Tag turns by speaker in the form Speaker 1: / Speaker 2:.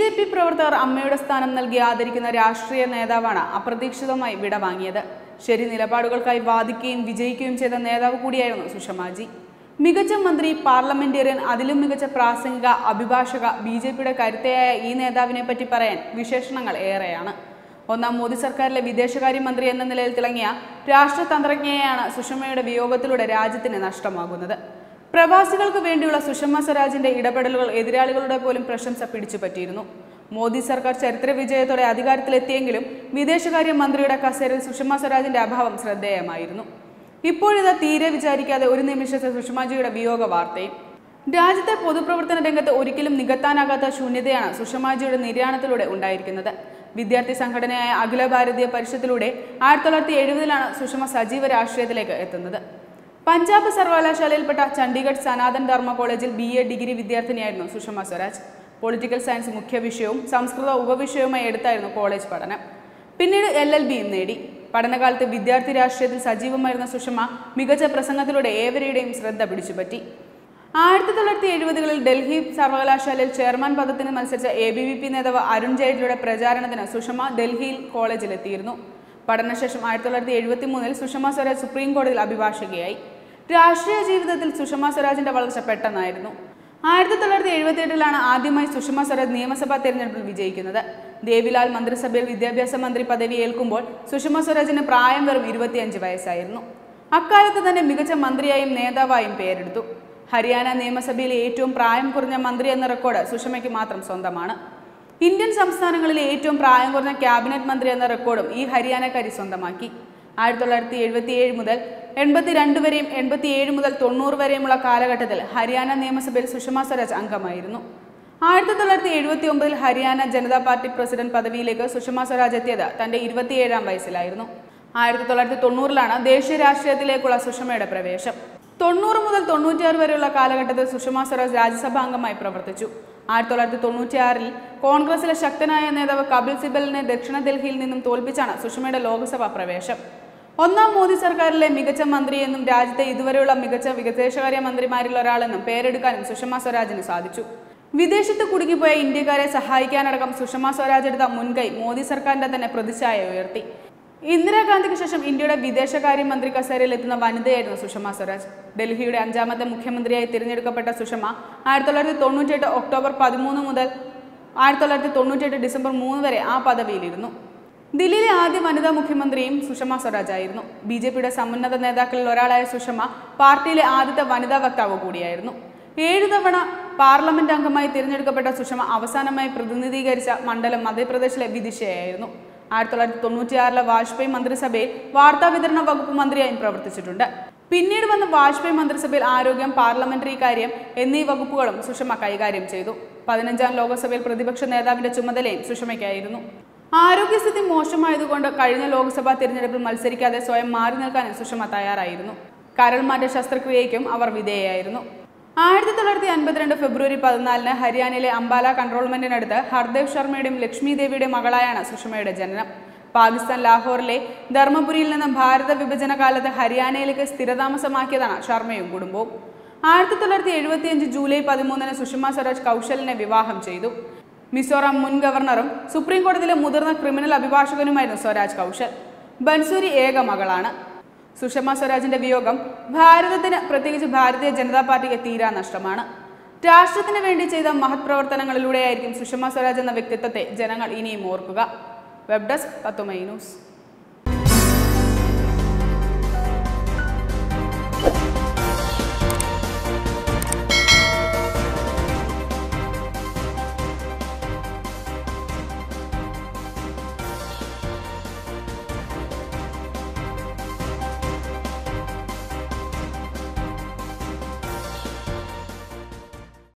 Speaker 1: J P പ്രവർത്തകർ അമ്മയുടെ സ്ഥാനം നൽകി ആദരിക്കുന്ന രാഷ്ട്രീയ നേതാവാണ് അപ്രതീക്ഷിതമായി വിടവാങ്ങിയത് ശരി നിലപാടുകൾക്കായി വാദിക്കുകയും വിജയിക്കുകയും ചെയ്ത നേതാവ് കൂടിയായിരുന്നു സുഷമാജി മികച്ച മന്ത്രി പാർലമെന്റേറിയൻ അതിലും മികച്ച പ്രാസംഗിക അഭിഭാഷക ബി ജെ പിയുടെ കരുത്തയായ ഈ നേതാവിനെ പറ്റി പറയാൻ വിശേഷണങ്ങൾ ഏറെയാണ് ഒന്നാം മോദി സർക്കാരിലെ വിദേശകാര്യമന്ത്രി എന്ന നിലയിൽ തിളങ്ങിയ രാഷ്ട്രതന്ത്രജ്ഞയെയാണ് സുഷമയുടെ വിയോഗത്തിലൂടെ രാജ്യത്തിന് നഷ്ടമാകുന്നത് പ്രവാസികൾക്ക് വേണ്ടിയുള്ള സുഷമ സ്വരാജിന്റെ ഇടപെടലുകൾ എതിരാളികളുടെ പോലും പ്രശംസ പിടിച്ചുപറ്റിയിരുന്നു മോദി സർക്കാർ ചരിത്ര വിജയത്തോടെ അധികാരത്തിലെത്തിയെങ്കിലും വിദേശകാര്യ മന്ത്രിയുടെ കസേരയിൽ സുഷമ സ്വരാജിന്റെ അഭാവം ശ്രദ്ധേയമായിരുന്നു ഇപ്പോഴിതാ തീരെ വിചാരിക്കാതെ ഒരു നിമിഷത്തെ സുഷമാജിയുടെ വിയോഗ വാർത്തയും രാജ്യത്തെ പൊതുപ്രവർത്തന രംഗത്ത് ഒരിക്കലും നികത്താനാകാത്ത ശൂന്യതയാണ് സുഷമാജിയുടെ നിര്യാണത്തിലൂടെ ഉണ്ടായിരിക്കുന്നത് വിദ്യാർത്ഥി സംഘടനയായ അഖില ഭാരതീയ പരിഷത്തിലൂടെ ആയിരത്തി തൊള്ളായിരത്തി എഴുപതിലാണ് സുഷമ സജീവ രാഷ്ട്രീയത്തിലേക്ക് എത്തുന്നത് പഞ്ചാബ് സർവകലാശാലയിൽപ്പെട്ട ചണ്ഡീഗഡ് സനാതൻ ധർമ്മ കോളേജിൽ ബി എ ഡിഗ്രി വിദ്യാർത്ഥിനിയായിരുന്നു സുഷമ സ്വരാജ് പൊളിറ്റിക്കൽ സയൻസ് മുഖ്യ വിഷയവും സംസ്കൃത ഉപവിഷയവുമായി എടുത്തായിരുന്നു കോളേജ് പഠനം പിന്നീട് എൽ എൽ ബിയും നേടി പഠനകാലത്ത് വിദ്യാർത്ഥി രാഷ്ട്രീയത്തിൽ സജീവമായിരുന്ന സുഷമ മികച്ച പ്രസംഗത്തിലൂടെ ഏവരുടെയും ശ്രദ്ധ പിടിച്ചുപറ്റി ആയിരത്തി തൊള്ളായിരത്തി എഴുപതുകളിൽ ഡൽഹി സർവകലാശാലയിൽ ചെയർമാൻ പദത്തിന് മത്സരിച്ച എ ബി വി പി നേതാവ് അരുൺ ജെയ്റ്റ്ലിയുടെ പ്രചാരണത്തിന് സുഷമ ഡൽഹിയിൽ കോളേജിലെത്തിയിരുന്നു പഠനശേഷം ആയിരത്തി തൊള്ളായിരത്തി എഴുപത്തി മൂന്നിൽ സുഷമ സ്വരാജ് സുപ്രീം കോടതിയിൽ അഭിഭാഷകയായി രാഷ്ട്രീയ ജീവിതത്തിൽ സുഷമ സ്വരാജിന്റെ വളർച്ച പെട്ടെന്നായിരുന്നു ആയിരത്തി തൊള്ളായിരത്തി എഴുപത്തി എട്ടിലാണ് ആദ്യമായി സുഷമ സ്വരാജ് നിയമസഭാ തെരഞ്ഞെടുപ്പിൽ വിജയിക്കുന്നത് ദേവിലാൽ മന്ത്രിസഭയിൽ വിദ്യാഭ്യാസ മന്ത്രി പദവി ഏൽക്കുമ്പോൾ സുഷമ സ്വരാജിന് പ്രായം വെറും ഇരുപത്തിയഞ്ച് വയസ്സായിരുന്നു അക്കാലത്ത് തന്നെ മികച്ച മന്ത്രിയായും നേതാവായും പേരെടുത്തു ഹരിയാന നിയമസഭയിലെ ഏറ്റവും പ്രായം കുറഞ്ഞ മന്ത്രി എന്ന റെക്കോർഡ് സുഷമയ്ക്ക് മാത്രം സ്വന്തമാണ് ഇന്ത്യൻ സംസ്ഥാനങ്ങളിലെ ഏറ്റവും പ്രായം കുറഞ്ഞ ക്യാബിനറ്റ് മന്ത്രി എന്ന റെക്കോർഡും ഈ ഹരിയാനക്കാരി സ്വന്തമാക്കി ആയിരത്തി തൊള്ളായിരത്തി എഴുപത്തി ഏഴ് മുതൽ എൺപത്തി രണ്ട് വരെയും എൺപത്തി ഏഴ് മുതൽ തൊണ്ണൂറ് വരെയുമുള്ള കാലഘട്ടത്തിൽ ഹരിയാന നിയമസഭയിൽ സുഷമ സ്വരാജ് അംഗമായിരുന്നു ആയിരത്തി തൊള്ളായിരത്തി എഴുപത്തി ഒമ്പതിൽ ഹരിയാന ജനതാ പാർട്ടി പ്രസിഡന്റ് പദവിയിലേക്ക് സുഷമ സ്വരാജ് എത്തിയത് തന്റെ ഇരുപത്തിയേഴാം വയസ്സിലായിരുന്നു ആയിരത്തി തൊള്ളായിരത്തി തൊണ്ണൂറിലാണ് ദേശീയ രാഷ്ട്രീയത്തിലേക്കുള്ള സുഷമയുടെ പ്രവേശം തൊണ്ണൂറ് മുതൽ തൊണ്ണൂറ്റിയാറ് വരെയുള്ള കാലഘട്ടത്തിൽ സുഷമ സ്വരാജ് രാജ്യസഭാ അംഗമായി പ്രവർത്തിച്ചു ആയിരത്തി തൊള്ളായിരത്തി തൊണ്ണൂറ്റിയാറിൽ കോൺഗ്രസിലെ ശക്തനായ നേതാവ് കപിൽ സിബലിനെ ദക്ഷിണ ഡൽഹിയിൽ നിന്നും തോൽപ്പിച്ചാണ് സുഷമയുടെ ലോക്സഭാ പ്രവേശം ഒന്നാം മോദി സർക്കാരിലെ മികച്ച മന്ത്രിയെന്നും രാജ്യത്തെ ഇതുവരെയുള്ള മികച്ച വിദേശകാര്യ മന്ത്രിമാരിൽ ഒരാളെന്നും പേരെടുക്കാനും സുഷമ സ്വരാജിന് സാധിച്ചു വിദേശത്ത് കുടുങ്ങിപ്പോയ ഇന്ത്യക്കാരെ സഹായിക്കാനടക്കം സുഷമ സ്വരാജ് എടുത്ത മുൻകൈ മോദി സർക്കാരിന്റെ തന്നെ പ്രതിച്ഛായ ഉയർത്തി ഇന്ദിരാഗാന്ധിക്ക് ശേഷം ഇന്ത്യയുടെ വിദേശകാര്യമന്ത്രി കസേരയിൽ എത്തുന്ന വനിതയായിരുന്നു സുഷമ സ്വരാജ് ഡൽഹിയുടെ അഞ്ചാമത്തെ മുഖ്യമന്ത്രിയായി തിരഞ്ഞെടുക്കപ്പെട്ട സുഷമ ആയിരത്തി തൊള്ളായിരത്തി തൊണ്ണൂറ്റിയെട്ട് ഒക്ടോബർ പതിമൂന്ന് മുതൽ ആയിരത്തി തൊള്ളായിരത്തി തൊണ്ണൂറ്റിയെട്ട് ഡിസംബർ മൂന്ന് വരെ ആ പദവിയിലിരുന്നു ദില്ലിയിലെ ആദ്യ വനിതാ മുഖ്യമന്ത്രിയും സുഷമ സ്വരാജ് ആയിരുന്നു ബി ജെ പിയുടെ സമുന്നത നേതാക്കളിൽ ഒരാളായ സുഷമ പാർട്ടിയിലെ ആദ്യത്തെ വനിതാ വക്താവ് കൂടിയായിരുന്നു ഏഴു തവണ പാർലമെന്റ് അംഗമായി തിരഞ്ഞെടുക്കപ്പെട്ട സുഷമ അവസാനമായി പ്രതിനിധീകരിച്ച മണ്ഡലം മധ്യപ്രദേശിലെ വിദിശയായിരുന്നു ആയിരത്തി തൊള്ളായിരത്തി തൊണ്ണൂറ്റിയാറിലെ വാജ്പേയി മന്ത്രിസഭയിൽ വാർത്താ വിതരണ വകുപ്പ് മന്ത്രിയായും പ്രവർത്തിച്ചിട്ടുണ്ട് പിന്നീട് വന്ന വാജ്പേയി മന്ത്രിസഭയിൽ ആരോഗ്യം പാർലമെന്ററി കാര്യം എന്നീ വകുപ്പുകളും സുഷമ കൈകാര്യം ചെയ്തു പതിനഞ്ചാം ലോക്സഭയിൽ പ്രതിപക്ഷ നേതാവിന്റെ ചുമതലയും സുഷമയ്ക്കായിരുന്നു ആരോഗ്യസ്ഥിതി മോശമായതുകൊണ്ട് കഴിഞ്ഞ ലോക്സഭാ തിരഞ്ഞെടുപ്പിൽ മത്സരിക്കാതെ സ്വയം മാറി നിൽക്കാനും സുഷമ തയ്യാറായിരുന്നു കരൾമാറ്റ ശസ്ത്രക്രിയയ്ക്കും അവർ വിധേയായിരുന്നു ആയിരത്തി തൊള്ളായിരത്തി അൻപത്തിരണ്ട് ഫെബ്രുവരി പതിനാലിന് ഹരിയാനയിലെ അംബാല കൺട്രോൾമെന്റിനടുത്ത് ഹർദേവ് ശർമ്മയുടെയും ലക്ഷ്മി ദേവിയുടെയും മകളായാണ് സുഷമയുടെ ജനനം പാകിസ്ഥാൻ ലാഹോറിലെ ധർമ്മപുരിയിൽ നിന്ന് ഭാരത വിഭജന കാലത്ത് ഹരിയാനയിലേക്ക് സ്ഥിരതാമസമാക്കിയതാണ് ശർമ്മയും കുടുംബവും ആയിരത്തി തൊള്ളായിരത്തി എഴുപത്തിയഞ്ച് ജൂലൈ പതിമൂന്നിന് സുഷമ സ്വരാജ് കൗശലിനെ വിവാഹം ചെയ്തു മിസോറാം മുൻ ഗവർണറും സുപ്രീം കോടതിയിലെ മുതിർന്ന ക്രിമിനൽ അഭിഭാഷകനുമായിരുന്നു സ്വരാജ് കൗശൽ ബൻസൂരി ഏക മകളാണ് സുഷമ സ്വരാജിന്റെ വിയോഗം ഭാരതത്തിന് പ്രത്യേകിച്ച് ഭാരതീയ ജനതാ പാർട്ടിക്ക് തീരാ നഷ്ടമാണ് രാഷ്ട്രത്തിന് വേണ്ടി ചെയ്ത മഹത് പ്രവർത്തനങ്ങളിലൂടെയായിരിക്കും സുഷമ സ്വരാജ് എന്ന വ്യക്തിത്വത്തെ ജനങ്ങൾ ഇനിയും ഓർക്കുക വെബ് ഡെസ്ക് തത്വമൈ ന്യൂസ്